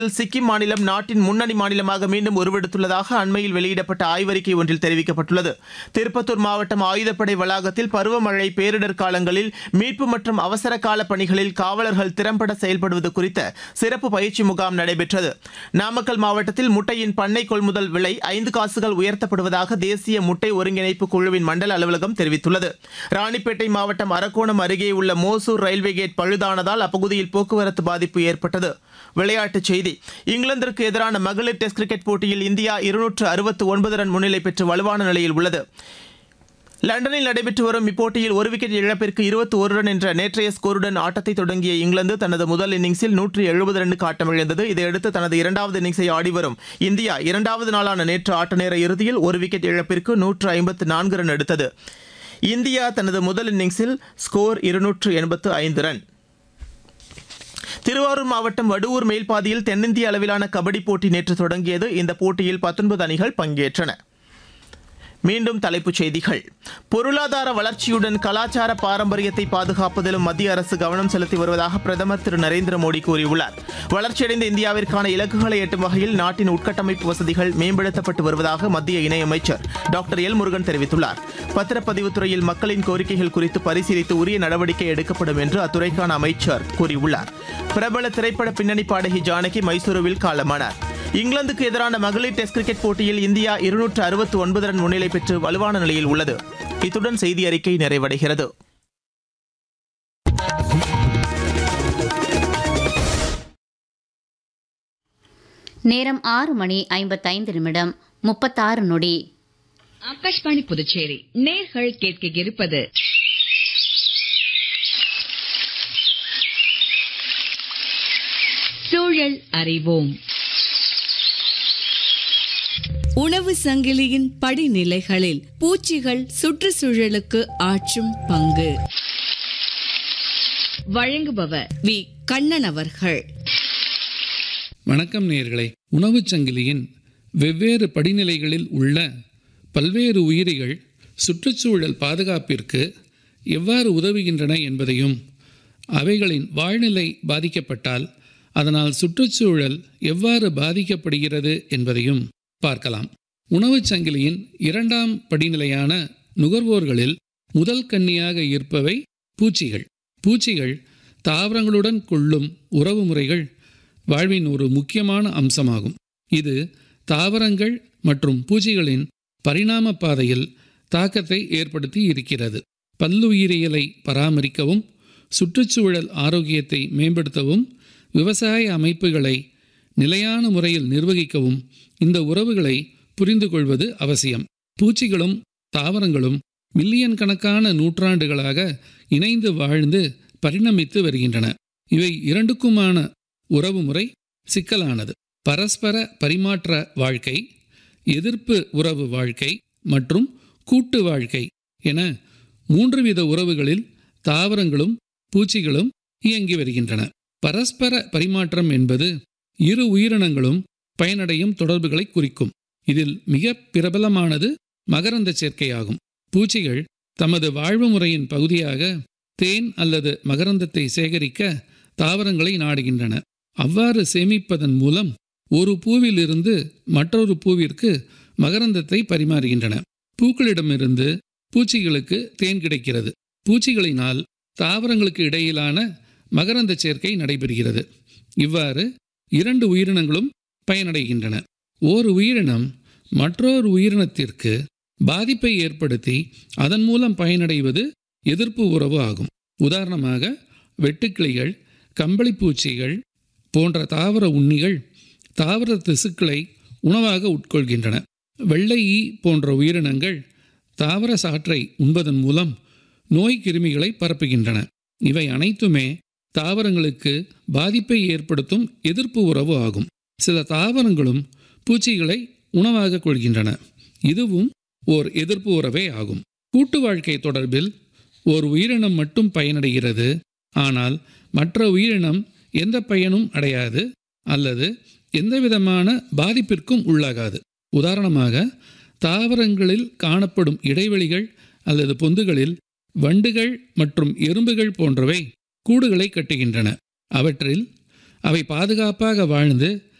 சிக்கிம் மாநிலம் நாட்டின் முன்னணி மாநிலமாக மீண்டும் உருவெடுத்துள்ளதாக அண்மையில் வெளியிடப்பட்ட ஆய்வறிக்கை ஒன்றில் தெரிவிக்கப்பட்டுள்ளது திருப்பத்தூர் மாவட்டம் ஆயுதப்படை வளாகத்தில் பருவமழை பேரிடர் காலங்களில் மீட்பு மற்றும் அவசர கால பணிகளில் காவலர்கள் திறம்பட செயல்படுவது குறித்த சிறப்பு பயிற்சி முகாம் நடைபெற்றது நாமக்கல் மாவட்டத்தில் முட்டையின் பண்ணை கொள்முதல் விலை ஐந்து காசுகள் உயர்த்தப்படுவதாக தேசிய முட்டை ஒருங்கிணைப்பு குழுவின் மண்டல அலுவலகம் தெரிவித்துள்ளது ராணிப்பேட்டை மாவட்டம் அரக்கோணம் அருகே உள்ள மோசூர் ரயில்வே கேட் பழுதானதால் அப்பகுதியில் போக்குவரத்து பாதிப்பு ஏற்பட்டது விளையாட்டுச் செய்தி இங்கிலாந்திற்கு எதிரான மகளிர் டெஸ்ட் கிரிக்கெட் போட்டியில் இந்தியா இருநூற்று அறுபத்து ஒன்பது ரன் முன்னிலை பெற்று வலுவான நிலையில் உள்ளது லண்டனில் நடைபெற்று வரும் இப்போட்டியில் ஒரு விக்கெட் இழப்பிற்கு இருபத்தி ஒரு ரன் என்ற நேற்றைய ஸ்கோருடன் ஆட்டத்தை தொடங்கிய இங்கிலாந்து தனது முதல் இன்னிங்ஸில் நூற்றி எழுபது ரன்னுக்கு ஆட்டமிழந்தது இதையடுத்து தனது இரண்டாவது இன்னிங்ஸை ஆடி வரும் இந்தியா இரண்டாவது நாளான நேற்று ஆட்ட நேர இறுதியில் ஒரு விக்கெட் இழப்பிற்கு நூற்று ஐம்பத்து நான்கு ரன் எடுத்தது இந்தியா தனது முதல் இன்னிங்ஸில் ஸ்கோர் இருநூற்று எண்பத்து ஐந்து ரன் திருவாரூர் மாவட்டம் வடுவூர் மேல்பாதியில் தென்னிந்திய அளவிலான கபடி போட்டி நேற்று தொடங்கியது இந்த போட்டியில் பத்தொன்பது அணிகள் பங்கேற்றன மீண்டும் தலைப்புச் செய்திகள் பொருளாதார வளர்ச்சியுடன் கலாச்சார பாரம்பரியத்தை பாதுகாப்பதிலும் மத்திய அரசு கவனம் செலுத்தி வருவதாக பிரதமர் திரு நரேந்திர மோடி கூறியுள்ளார் வளர்ச்சியடைந்த இந்தியாவிற்கான இலக்குகளை எட்டும் வகையில் நாட்டின் உட்கட்டமைப்பு வசதிகள் மேம்படுத்தப்பட்டு வருவதாக மத்திய இணையமைச்சர் டாக்டர் எல் முருகன் தெரிவித்துள்ளார் பத்திரப்பதிவுத் துறையில் மக்களின் கோரிக்கைகள் குறித்து பரிசீலித்து உரிய நடவடிக்கை எடுக்கப்படும் என்று அத்துறைக்கான அமைச்சர் கூறியுள்ளார் பிரபல திரைப்பட பின்னணி பாடகி ஜானகி மைசூருவில் காலமானார் இங்கிலாந்துக்கு எதிரான மகளிர் டெஸ்ட் கிரிக்கெட் போட்டியில் இந்தியா இருநூற்று அறுபத்து ஒன்பது ரன் முன்னிலை பெற்று வலுவான நிலையில் உள்ளது இத்துடன் செய்தி அறிக்கை நிறைவடைகிறது நேரம் ஆறு மணி ஐம்பத்தைந்து நிமிடம் முப்பத்தாறு நொடி ஆகாஷ்வாணி புதுச்சேரி நேர்கள் கேட்க இருப்பது சூழல் அறிவோம் உணவு சங்கிலியின் படிநிலைகளில் பூச்சிகள் சுற்றுச்சூழலுக்கு ஆற்றும் பங்கு வழங்குபவர் வி கண்ணன் அவர்கள் வணக்கம் நேயர்களே உணவுச் சங்கிலியின் வெவ்வேறு படிநிலைகளில் உள்ள பல்வேறு உயிரிகள் சுற்றுச்சூழல் பாதுகாப்பிற்கு எவ்வாறு உதவுகின்றன என்பதையும் அவைகளின் வாழ்நிலை பாதிக்கப்பட்டால் அதனால் சுற்றுச்சூழல் எவ்வாறு பாதிக்கப்படுகிறது என்பதையும் பார்க்கலாம் உணவுச் சங்கிலியின் இரண்டாம் படிநிலையான நுகர்வோர்களில் முதல் கன்னியாக இருப்பவை பூச்சிகள் பூச்சிகள் தாவரங்களுடன் கொள்ளும் உறவு முறைகள் வாழ்வின் ஒரு முக்கியமான அம்சமாகும் இது தாவரங்கள் மற்றும் பூச்சிகளின் பரிணாம பாதையில் தாக்கத்தை ஏற்படுத்தி இருக்கிறது பல்லுயிரியலை பராமரிக்கவும் சுற்றுச்சூழல் ஆரோக்கியத்தை மேம்படுத்தவும் விவசாய அமைப்புகளை நிலையான முறையில் நிர்வகிக்கவும் இந்த உறவுகளை புரிந்து கொள்வது அவசியம் பூச்சிகளும் தாவரங்களும் மில்லியன் கணக்கான நூற்றாண்டுகளாக இணைந்து வாழ்ந்து பரிணமித்து வருகின்றன இவை இரண்டுக்குமான உறவுமுறை சிக்கலானது பரஸ்பர பரிமாற்ற வாழ்க்கை எதிர்ப்பு உறவு வாழ்க்கை மற்றும் கூட்டு வாழ்க்கை என மூன்று வித உறவுகளில் தாவரங்களும் பூச்சிகளும் இயங்கி வருகின்றன பரஸ்பர பரிமாற்றம் என்பது இரு உயிரினங்களும் பயனடையும் தொடர்புகளை குறிக்கும் இதில் மிக பிரபலமானது மகரந்த சேர்க்கையாகும் பூச்சிகள் தமது வாழ்வு முறையின் பகுதியாக தேன் அல்லது மகரந்தத்தை சேகரிக்க தாவரங்களை நாடுகின்றன அவ்வாறு சேமிப்பதன் மூலம் ஒரு பூவிலிருந்து மற்றொரு பூவிற்கு மகரந்தத்தை பரிமாறுகின்றன பூக்களிடமிருந்து பூச்சிகளுக்கு தேன் கிடைக்கிறது பூச்சிகளினால் தாவரங்களுக்கு இடையிலான மகரந்த சேர்க்கை நடைபெறுகிறது இவ்வாறு இரண்டு உயிரினங்களும் பயனடைகின்றன ஓர் உயிரினம் மற்றொரு உயிரினத்திற்கு பாதிப்பை ஏற்படுத்தி அதன் மூலம் பயனடைவது எதிர்ப்பு உறவு ஆகும் உதாரணமாக வெட்டுக்கிளிகள் கம்பளிப்பூச்சிகள் போன்ற தாவர உண்ணிகள் தாவர திசுக்களை உணவாக உட்கொள்கின்றன வெள்ளை ஈ போன்ற உயிரினங்கள் தாவர சாற்றை உண்பதன் மூலம் நோய் கிருமிகளை பரப்புகின்றன இவை அனைத்துமே தாவரங்களுக்கு பாதிப்பை ஏற்படுத்தும் எதிர்ப்பு உறவு ஆகும் சில தாவரங்களும் பூச்சிகளை உணவாக கொள்கின்றன இதுவும் ஓர் எதிர்ப்பு உறவே ஆகும் கூட்டு வாழ்க்கை தொடர்பில் ஓர் உயிரினம் மட்டும் பயனடைகிறது ஆனால் மற்ற உயிரினம் எந்த பயனும் அடையாது அல்லது எந்தவிதமான பாதிப்பிற்கும் உள்ளாகாது உதாரணமாக தாவரங்களில் காணப்படும் இடைவெளிகள் அல்லது பொந்துகளில் வண்டுகள் மற்றும் எறும்புகள் போன்றவை கூடுகளை கட்டுகின்றன அவற்றில் அவை பாதுகாப்பாக வாழ்ந்து